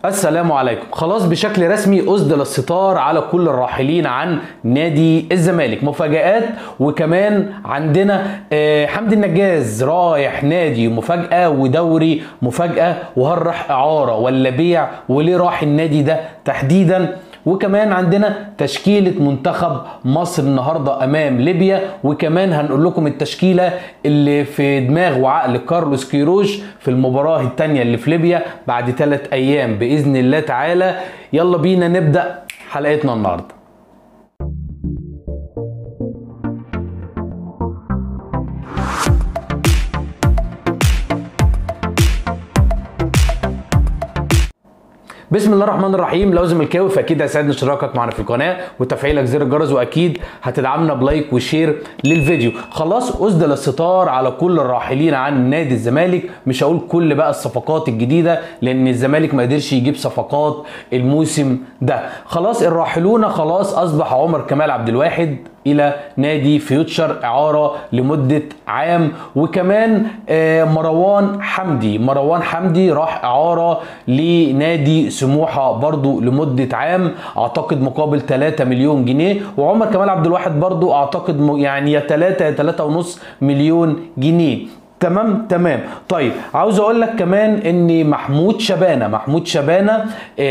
السلام عليكم خلاص بشكل رسمي أسدل الستار على كل الراحلين عن نادي الزمالك مفاجآت وكمان عندنا آه، حمدي النجاز رايح نادي مفاجأة ودوري مفاجأة وهل راح إعارة ولا بيع وليه راح النادي ده تحديدا وكمان عندنا تشكيلة منتخب مصر النهاردة أمام ليبيا وكمان هنقول لكم التشكيلة اللي في دماغ وعقل كارلوس كيروش في المباراة التانية اللي في ليبيا بعد ثلاث أيام بإذن الله تعالى يلا بينا نبدأ حلقتنا النهارده بسم الله الرحمن الرحيم لو زملكاوي فاكيد هيسعدني اشتراكك معنا في القناه وتفعيلك زر الجرس واكيد هتدعمنا بلايك وشير للفيديو خلاص اسدل الستار على كل الراحلين عن نادي الزمالك مش هقول كل بقى الصفقات الجديده لان الزمالك ما قدرش يجيب صفقات الموسم ده خلاص الراحلون خلاص اصبح عمر كمال عبد الواحد الى نادي فيوتشر اعاره لمده عام وكمان آه، مروان حمدي مروان حمدي راح اعاره لنادي سموحه برضو لمده عام اعتقد مقابل 3 مليون جنيه وعمر كمال عبد الواحد برضو اعتقد م- يعني يا 3 يا 3 ونص مليون جنيه تمام تمام طيب عاوز اقول لك كمان ان محمود شبانه محمود شبانه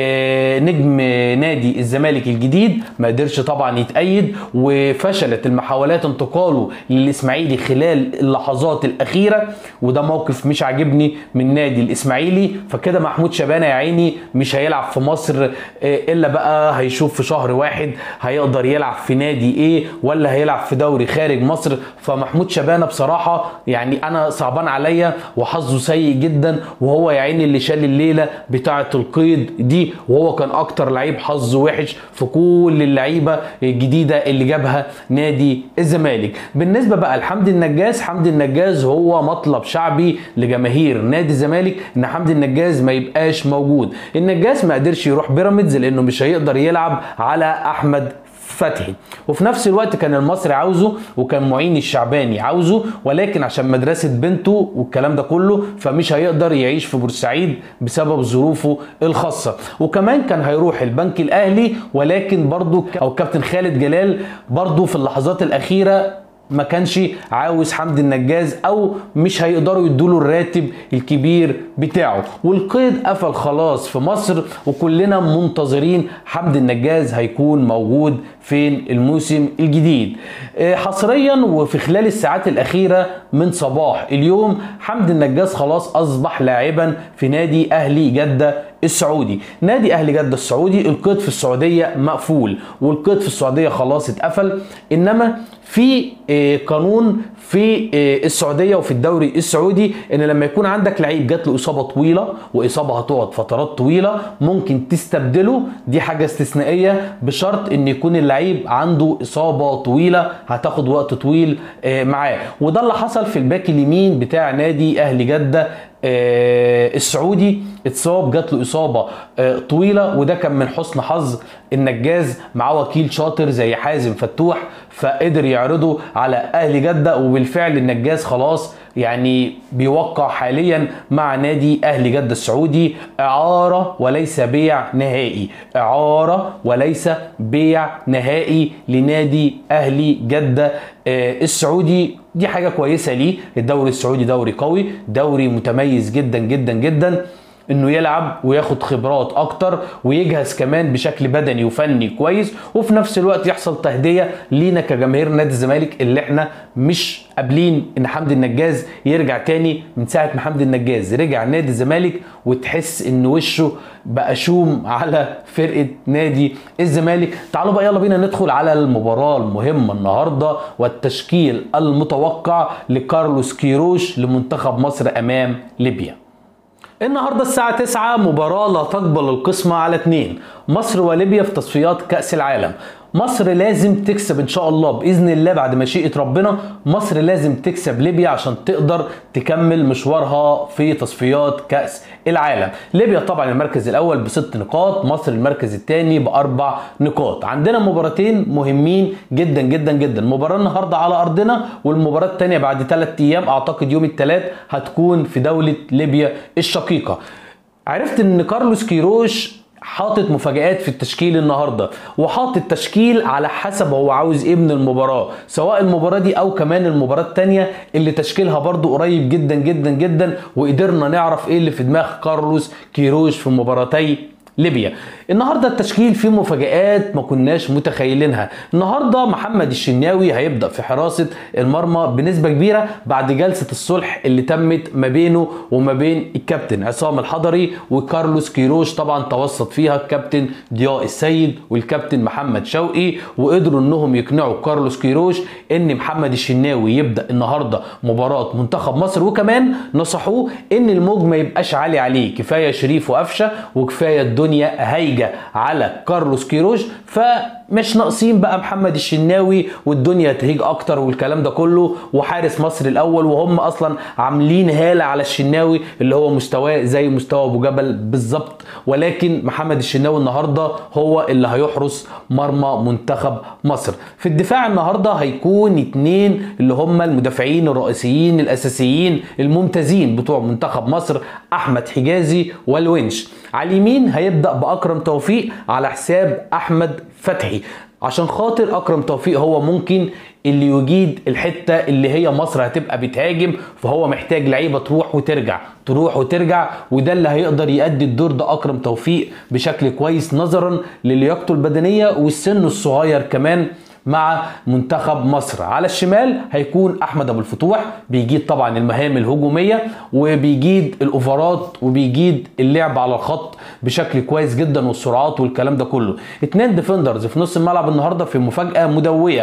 آه نجم نادي الزمالك الجديد ما قدرش طبعا يتأيد وفشلت المحاولات انتقاله للاسماعيلي خلال اللحظات الاخيره وده موقف مش عاجبني من نادي الاسماعيلي فكده محمود شبانه يا عيني مش هيلعب في مصر آه الا بقى هيشوف في شهر واحد هيقدر يلعب في نادي ايه ولا هيلعب في دوري خارج مصر فمحمود شبانه بصراحه يعني انا صعبان عليا وحظه سيء جدا وهو يا عيني اللي شال الليله بتاعه القيد دي وهو كان اكتر لعيب حظه وحش في كل اللعيبه الجديده اللي جابها نادي الزمالك بالنسبه بقى لحمدي النجاز حمدي النجاز هو مطلب شعبي لجماهير نادي الزمالك ان حمدي النجاز ما يبقاش موجود النجاز ما قدرش يروح بيراميدز لانه مش هيقدر يلعب على احمد فتحي وفي نفس الوقت كان المصري عاوزه وكان معين الشعباني عاوزه ولكن عشان مدرسة بنته والكلام ده كله فمش هيقدر يعيش في بورسعيد بسبب ظروفه الخاصة وكمان كان هيروح البنك الأهلي ولكن برضو أو كابتن خالد جلال برضو في اللحظات الأخيرة ما كانش عاوز حمدي النجاز او مش هيقدروا يدوله الراتب الكبير بتاعه والقيد قفل خلاص في مصر وكلنا منتظرين حمدي النجاز هيكون موجود فين الموسم الجديد آه، حصريا وفي خلال الساعات الاخيره من صباح اليوم حمدي النجاز خلاص اصبح لاعبا في نادي اهلي جده السعودي نادي اهلي جده السعودي القيد في السعوديه مقفول والقيد في السعوديه خلاص اتقفل انما في آه، قانون في آه، السعوديه وفي الدوري السعودي ان لما يكون عندك لعيب جات له اصابه طويله واصابه هتقعد فترات طويله ممكن تستبدله دي حاجه استثنائيه بشرط ان يكون اللعيب عنده اصابه طويله هتاخد وقت طويل آه، معاه وده اللي حصل في الباك اليمين بتاع نادي اهلي جده آه، السعودي اتصاب جات له اصابه آه، طويله وده كان من حسن حظ النجاز معاه وكيل شاطر زي حازم فتوح فقدر يعرضه على اهلي جده وبالفعل النجاز خلاص يعني بيوقع حاليا مع نادي اهلي جده السعودي اعاره وليس بيع نهائي اعاره وليس بيع نهائي لنادي اهلي جده آه، السعودي دي حاجه كويسه ليه الدوري السعودي دوري قوي دوري متميز جدا جدا جدا انه يلعب وياخد خبرات اكتر ويجهز كمان بشكل بدني وفني كويس وفي نفس الوقت يحصل تهديه لينا كجماهير نادي الزمالك اللي احنا مش قابلين ان حمدي النجاز يرجع تاني من ساعه ما حمدي النجاز رجع نادي الزمالك وتحس ان وشه بقى شوم على فرقه نادي الزمالك تعالوا بقى يلا بينا ندخل على المباراه المهمه النهارده والتشكيل المتوقع لكارلوس كيروش لمنتخب مصر امام ليبيا النهارده الساعة 9 مباراة لا تقبل القسمة على اتنين مصر وليبيا في تصفيات كأس العالم مصر لازم تكسب ان شاء الله باذن الله بعد مشيئه ربنا مصر لازم تكسب ليبيا عشان تقدر تكمل مشوارها في تصفيات كاس العالم ليبيا طبعا المركز الاول بست نقاط مصر المركز الثاني باربع نقاط عندنا مباراتين مهمين جدا جدا جدا مباراه النهارده على ارضنا والمباراه الثانيه بعد ثلاث ايام اعتقد يوم الثلاث هتكون في دوله ليبيا الشقيقه عرفت ان كارلوس كيروش حاطط مفاجآت في التشكيل النهارده وحاطط تشكيل على حسب هو عاوز ايه من المباراه سواء المباراه دي او كمان المباراه الثانيه اللي تشكيلها برضو قريب جدا جدا جدا وقدرنا نعرف ايه اللي في دماغ كارلوس كيروش في مباراتي ليبيا النهارده التشكيل فيه مفاجآت ما كناش متخيلينها النهارده محمد الشناوي هيبدا في حراسه المرمى بنسبه كبيره بعد جلسه الصلح اللي تمت ما بينه وما بين الكابتن عصام الحضري وكارلوس كيروش طبعا توسط فيها الكابتن ضياء السيد والكابتن محمد شوقي وقدروا انهم يقنعوا كارلوس كيروش ان محمد الشناوي يبدا النهارده مباراه منتخب مصر وكمان نصحوه ان الموج ما يبقاش عالي عليه كفايه شريف وقفشه وكفايه الدنيا هايجه على كارلوس كيروش فمش ناقصين بقى محمد الشناوي والدنيا تهيج اكتر والكلام ده كله وحارس مصر الاول وهم اصلا عاملين هاله على الشناوي اللي هو مستواه زي مستوى ابو جبل بالظبط ولكن محمد الشناوي النهارده هو اللي هيحرس مرمى منتخب مصر في الدفاع النهارده هيكون اتنين اللي هم المدافعين الرئيسيين الاساسيين الممتازين بتوع منتخب مصر احمد حجازي والونش على اليمين هيبدا باكرم توفيق على حساب احمد فتحي عشان خاطر اكرم توفيق هو ممكن اللي يجيد الحته اللي هي مصر هتبقى بتهاجم فهو محتاج لعيبه تروح وترجع تروح وترجع وده اللي هيقدر يأدي الدور ده اكرم توفيق بشكل كويس نظرا للياقته البدنيه والسن الصغير كمان مع منتخب مصر على الشمال هيكون احمد ابو الفتوح بيجيد طبعا المهام الهجوميه وبيجيد الاوفرات وبيجيد اللعب على الخط بشكل كويس جدا والسرعات والكلام ده كله اتنين ديفندرز في نص الملعب النهارده في مفاجاه مدويه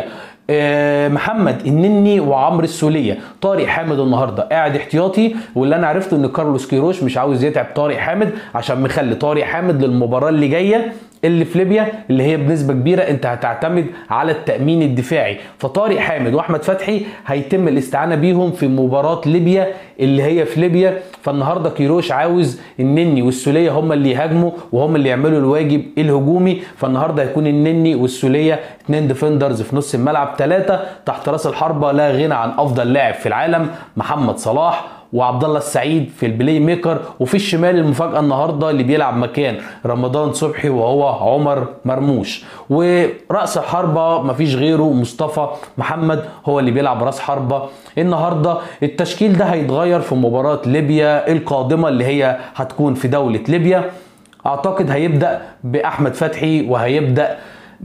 محمد النني وعمرو السوليه طارق حامد النهارده قاعد احتياطي واللي انا عرفته ان كارلوس كيروش مش عاوز يتعب طارق حامد عشان مخلي طارق حامد للمباراه اللي جايه اللي في ليبيا اللي هي بنسبه كبيره انت هتعتمد على التامين الدفاعي فطارق حامد واحمد فتحي هيتم الاستعانه بيهم في مباراه ليبيا اللي هي في ليبيا فالنهارده كيروش عاوز النني والسوليه هم اللي يهاجموا وهم اللي يعملوا الواجب الهجومي فالنهارده هيكون النني والسوليه اثنين ديفندرز في نص الملعب ثلاثه تحت راس الحربه لا غنى عن افضل لاعب في العالم محمد صلاح وعبد الله السعيد في البلاي ميكر وفي الشمال المفاجاه النهارده اللي بيلعب مكان رمضان صبحي وهو عمر مرموش وراس حربه مفيش غيره مصطفى محمد هو اللي بيلعب راس حربه النهارده التشكيل ده هيتغير في مباراه ليبيا القادمه اللي هي هتكون في دوله ليبيا اعتقد هيبدا باحمد فتحي وهيبدا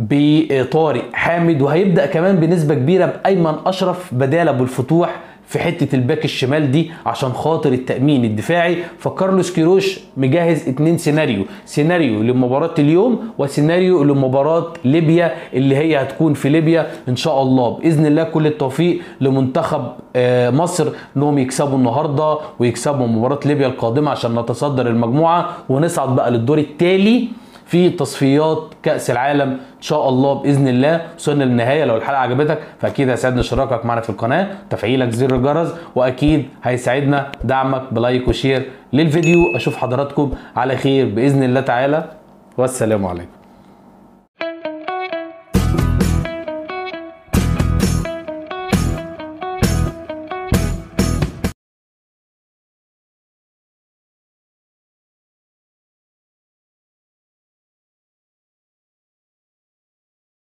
بطارق حامد وهيبدا كمان بنسبه كبيره بايمن اشرف بدال ابو الفتوح في حته الباك الشمال دي عشان خاطر التامين الدفاعي فكارلوس كيروش مجهز اتنين سيناريو سيناريو لمباراه اليوم وسيناريو لمباراه ليبيا اللي هي هتكون في ليبيا ان شاء الله باذن الله كل التوفيق لمنتخب مصر انهم يكسبوا النهارده ويكسبوا مباراه ليبيا القادمه عشان نتصدر المجموعه ونصعد بقى للدور التالي في تصفيات كاس العالم ان شاء الله باذن الله وصلنا للنهايه لو الحلقه عجبتك فاكيد هيسعدنا اشتراكك معنا في القناه تفعيلك زر الجرس واكيد هيساعدنا دعمك بلايك وشير للفيديو اشوف حضراتكم على خير باذن الله تعالى والسلام عليكم